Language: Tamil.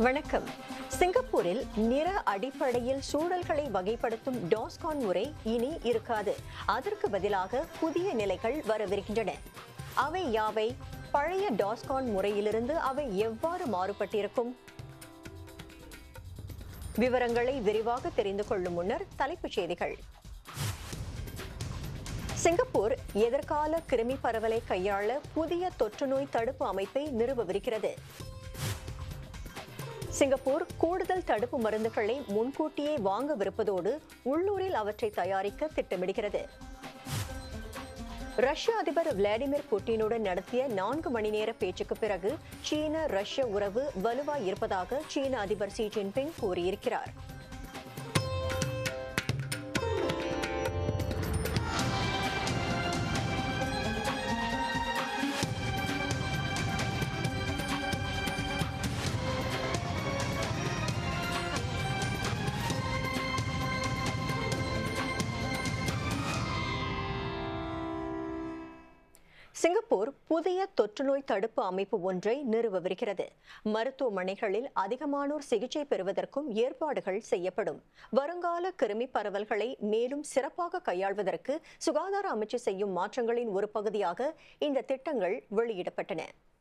வணக்கம் சிங்கப்பூரில் நிற அடிப்படையில் சூழல்களை வகைப்படுத்தும் டாஸ்கான் முறை இனி இருக்காது அதற்கு பதிலாக புதிய நிலைகள் வரவிருக்கின்றன அவை யாவை பழைய டாஸ்கான் முறையிலிருந்து அவை எவ்வாறு மாறுபட்டிருக்கும் விவரங்களை விரிவாக தெரிந்து கொள்ளும் முன்னர் தலைப்புச் செய்திகள் சிங்கப்பூர் எதிர்கால கிருமி பரவலை கையாள புதிய தொற்றுநோய் தடுப்பு அமைப்பை நிறுவவிருக்கிறது சிங்கப்பூர் கூடுதல் தடுப்பு மருந்துகளை முன்கூட்டியே வாங்கவிருப்பதோடு உள்ளூரில் அவற்றை தயாரிக்க திட்டமிடுகிறது ரஷ்ய அதிபர் விளாடிமிர் புட்டினுடன் நடத்திய நான்கு மணி நேர பேச்சுக்கு பிறகு சீன ரஷ்ய உறவு வலுவாய் இருப்பதாக சீன அதிபர் ஷி ஜின்பிங் கூறியிருக்கிறார் சிங்கப்பூர் புதிய தொற்றுநோய் தடுப்பு அமைப்பு ஒன்றை நிறுவவிருக்கிறது மருத்துவமனைகளில் அதிகமானோர் சிகிச்சை பெறுவதற்கும் ஏற்பாடுகள் செய்யப்படும் வருங்கால கிருமி பரவல்களை மேலும் சிறப்பாக கையாள்வதற்கு சுகாதார அமைச்சு செய்யும் மாற்றங்களின் ஒரு பகுதியாக இந்த திட்டங்கள் வெளியிடப்பட்டன